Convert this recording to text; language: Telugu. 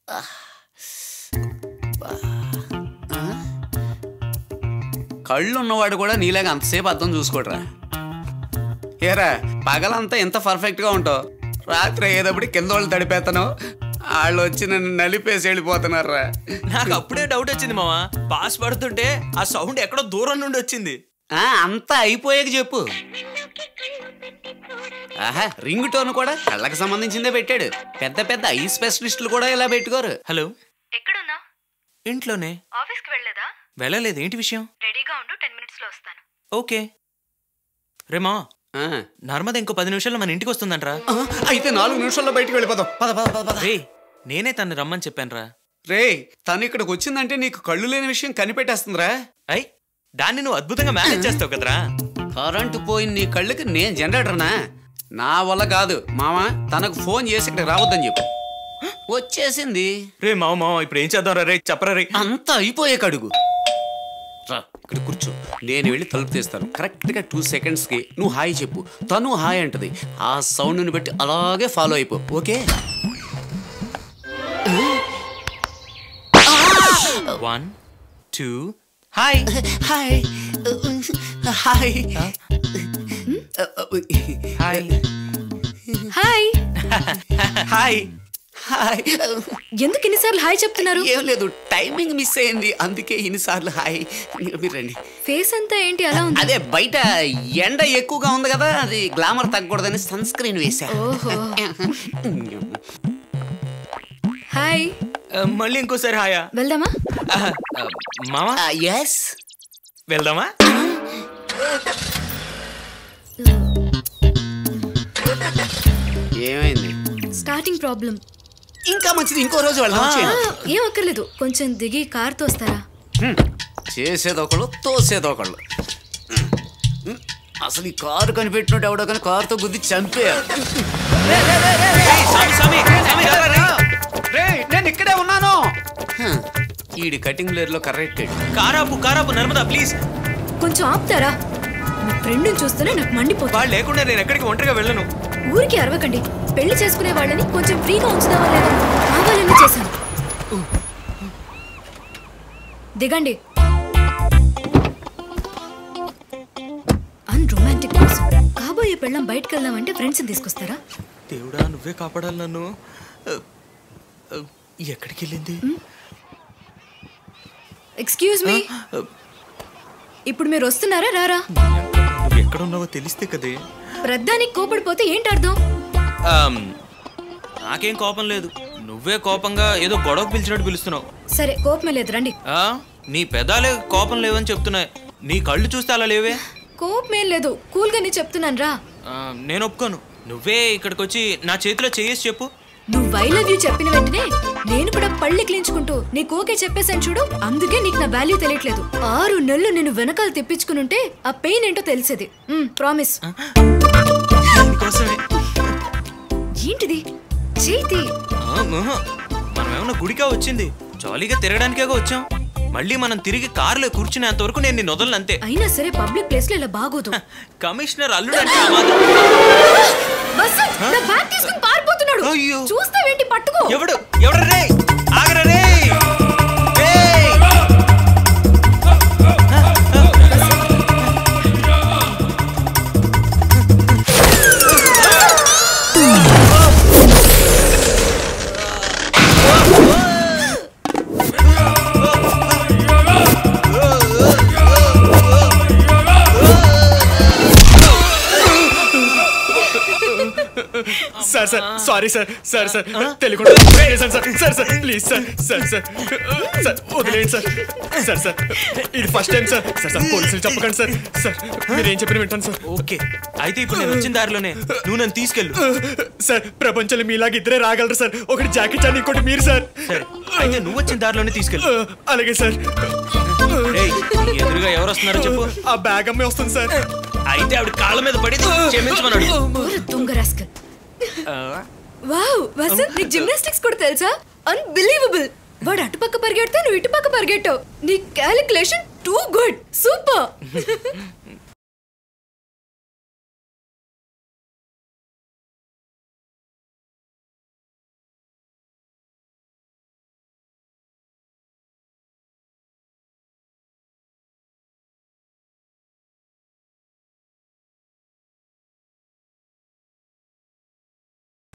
కళ్ళు ఉన్నవాడు కూడా నీలాగా అంతసేపు అర్థం చూసుకోడరా ఏరా పగలంతా ఎంత పర్ఫెక్ట్గా ఉంటావు రాత్రి అయ్యేటప్పుడు కింద వాళ్ళు తడిపేస్తాను వాళ్ళు వచ్చి నన్ను నలిపేసి వెళ్ళిపోతున్నారా నాకు అప్పుడే డౌట్ వచ్చింది మావా పాస్ పడుతుంటే ఆ సౌండ్ ఎక్కడో దూరం నుండి వచ్చింది ఆ, అంతా అయిపోయాక చెప్పు ఆహా రింగ్ టోన్ కూడా కళ్ళకి సంబంధించిందే పెట్టాడు పెద్ద పెద్ద ఐ స్పెషలిస్టులు కూడా ఇలా పెట్టుకోరు హలో ఎక్కడున్నా ఇంట్లోనే ఆఫీస్కి వెళ్ళలేదా వెళ్ళలేదు ఏంటి విషయం రెడీగా ఉండు టెన్ మినిట్స్ లో వస్తాను ఓకే రేమా ఆ, నర్మద ఇంకో పది నిమిషాల్లో మన ఇంటికి వస్తుందంట్రా ఆ, అయితే నాలుగు నిమిషాల్లో బయటికి వెళ్ళిపోదాం పద పద పద పద రే నేనే తను రమ్మని చెప్పానురా రే తను ఇక్కడికి వచ్చిందంటే నీకు కళ్ళు లేని విషయం కనిపెట్టేస్తుందిరా అయ్ దాన్ని నువ్వు అద్భుతంగా మేనేజ్ చేస్తావు కదరా కరెంటు పోయిన నీ కళ్ళకి నేను జనరేటర్నా నా వల్ల కాదు మామ తనకు ఫోన్ చేసి ఇక్కడ రావద్దని చెప్పు వచ్చేసింది రే మావ మావ ఇప్పుడు ఏం చేద్దాం రే చెప్పరా రే అంతా అయిపోయే కడుగు రా ఇక్కడ కూర్చో నేను వెళ్ళి తలుపు తీస్తాను కరెక్ట్గా టూ సెకండ్స్కి నువ్వు హాయ్ చెప్పు తను హాయ్ అంటది ఆ సౌండ్ని బట్టి అలాగే ఫాలో అయిపో okay one two hi hi hi hi hi hi hi ఎందుకు ఇన్నిసార్లు హాయ్ చెప్తున్నారు ఏం లేదు టైమింగ్ మిస్ అయింది అందుకే ఇన్నిసార్లు హాయ్ మీరు రండి ఫేస్ అంతా ఏంటి అలా ఉంది అదే బయట ఎండ ఎక్కువగా ఉంది కదా అది గ్లామర్ తగ్గకూడదని సన్ స్క్రీన్ వేసా ఓహో హాయ్ మళ్ళీ ఇంకోసారి హాయా వెళ్దామా ఆహా, ఆ, మావా ఎస్ వెళ్దామా ఏమైంది స్టార్టింగ్ ప్రాబ్లం ఇంకా మంచిది ఇంకో రోజు వెళ్దాం వచ్చేయండి. ఏం అక్కర్లేదు కొంచెం దిగి కార్తో వస్తారా హ్మ్. చేసేది ఒకళ్ళు తోసేది ఒకళ్ళు హ్మ్. అసలు ఈ కారు కనిపెట్టినట్టు ఎవడో కానీ కారుతో గుద్ది చంపేయాలి ఏయ్, స్వామి, స్వామి, స్వామి, రా, రా, రా. నేను ఇక్కడే ఉన్నాను హ్మ్. ఈడి కటింగ్ లేర్ లో కరెక్ట్ కారాపు కారాపు నర్మదా ప్లీజ్ కొంచెం ఆపుతారా మీ ఫ్రెండ్ని చూస్తేనే నాకు మండిపోతుంది వాళ్ళు లేకుండా నేను ఎక్కడికి ఒంటరిగా వెళ్ళను ఊరికి అరవకండి పెళ్లి చేసుకునే వాళ్ళని కొంచెం ఫ్రీగా ఉంచుదామా లేదా కావాలని చేశాను దిగండి అన్ రొమాంటిక్ కాబోయే పెళ్ళం బయటకు వెళ్దామంటే ఫ్రెండ్స్ తీసుకొస్తారా దేవుడా నువ్వే కాపాడాలి నన్ను ఆ, ఆ, ఎక్కడికి వెళ్ళింది ఎక్స్క్యూజ్ మీ ఇప్పుడు మీరు వస్తున్నారా రారా నువ్వు ఎక్కడ ఉన్నావో తెలిస్తే కదే ప్రద్దానికి కోపడిపోతే ఏంటి అర్థం ఆమ్, నాకేం కోపం లేదు నువ్వే కోపంగా ఏదో గొడవకు పిలిచినట్టు పిలుస్తున్నావు సరే కోపమే లేదు రండి ఆ, నీ పెదాలే కోపం లేవని చెప్తున్నాయి నీ కళ్ళు చూస్తే అలా లేవే కోపమేం లేదు కూల్గానే చెప్తున్నాను రా ఆ, నేను ఒప్పుకోను నువ్వే ఇక్కడికి వచ్చి నా చేతిలో చేయేసి చెప్పు నువ్వు ఐ లవ్ యూ చెప్పిన వెంటనే నేను కూడా పళ్ళు క్లించుకుంటూ నీకు ఓకే చెప్పేశాను చూడు అందుకే నీకు నా వాల్యూ తెలియట్లేదు ఆరు నెలలు నేను వెనకాల తెప్పించుకుని ఉంటే ఆ పెయిన్ ఏంటో తెలిసేది ప్రామిస్ నీకోసమే ఏంటిది చేతి ఆ, ఆహా. మనం ఏమన్నా గుడికా వచ్చింది జాలీగా తిరగడానికేగా వచ్చాం మళ్ళీ మనం తిరిగి కారులో కూర్చునేంత వరకు నేను నిన్ను వదలను అంతే అయినా సరే పబ్లిక్ ప్లేస్ లో ఇలా బాగోదు కమిషనర్ అల్లుడు అంటే ఆ మాత్రం. వసంత్, నా బ్యాగ్ తీసుకుని పారిపోతున్నాడు అయ్యో. చూస్తావేంటి పట్టుకో ఎవడు ఎవడు రే ఆగరా రే ఏయ్! Sir sir sorry sir sir sir తెలియకుండా చేశాను sir sir sir please sir sir sir sir వదిలేయండి సార్ సార్ సార్ ఇది first time sir sir sir పోలీసులు చెప్పకండి సార్ సార్ మీరు ఏం చెప్పిన వింటాను సార్ ఓకే అయితే ఇప్పుడు నేను వచ్చిన దారిలోనే నువ్వు నన్ను తీసుకెళ్ళు సార్ ప్రపంచంలో మీలాగా ఇద్దరే రాగలరు సార్ ఒకటి జాకెట్ చాన్ ఇంకోటి మీరు సార్ సరే అయితే నువ్వు వచ్చిన దారిలోనే తీసుకెళ్ళు అలాగే సార్ ఏయ్, నీ ఎదురుగా ఎవరు వస్తున్నారో చెప్పు ఆ బ్యాగ్ అమ్మే వస్తుంది సార్ అయితే ఆవిడ కాళ్ళ మీద పడి క్షమించమన్నాడు ఓరి దొంగ రాస్కల్ వావ్ వసంత్ నీకు జిమ్నాస్టిక్స్ కూడా తెలుసా అన్బిలీవబుల్ వాడు అటుపక్క పరిగెడితే నువ్వు ఇటుపక్క పరిగెట్టావు నీ క్యాలిక్యులేషన్ టూ గుడ్ సూపర్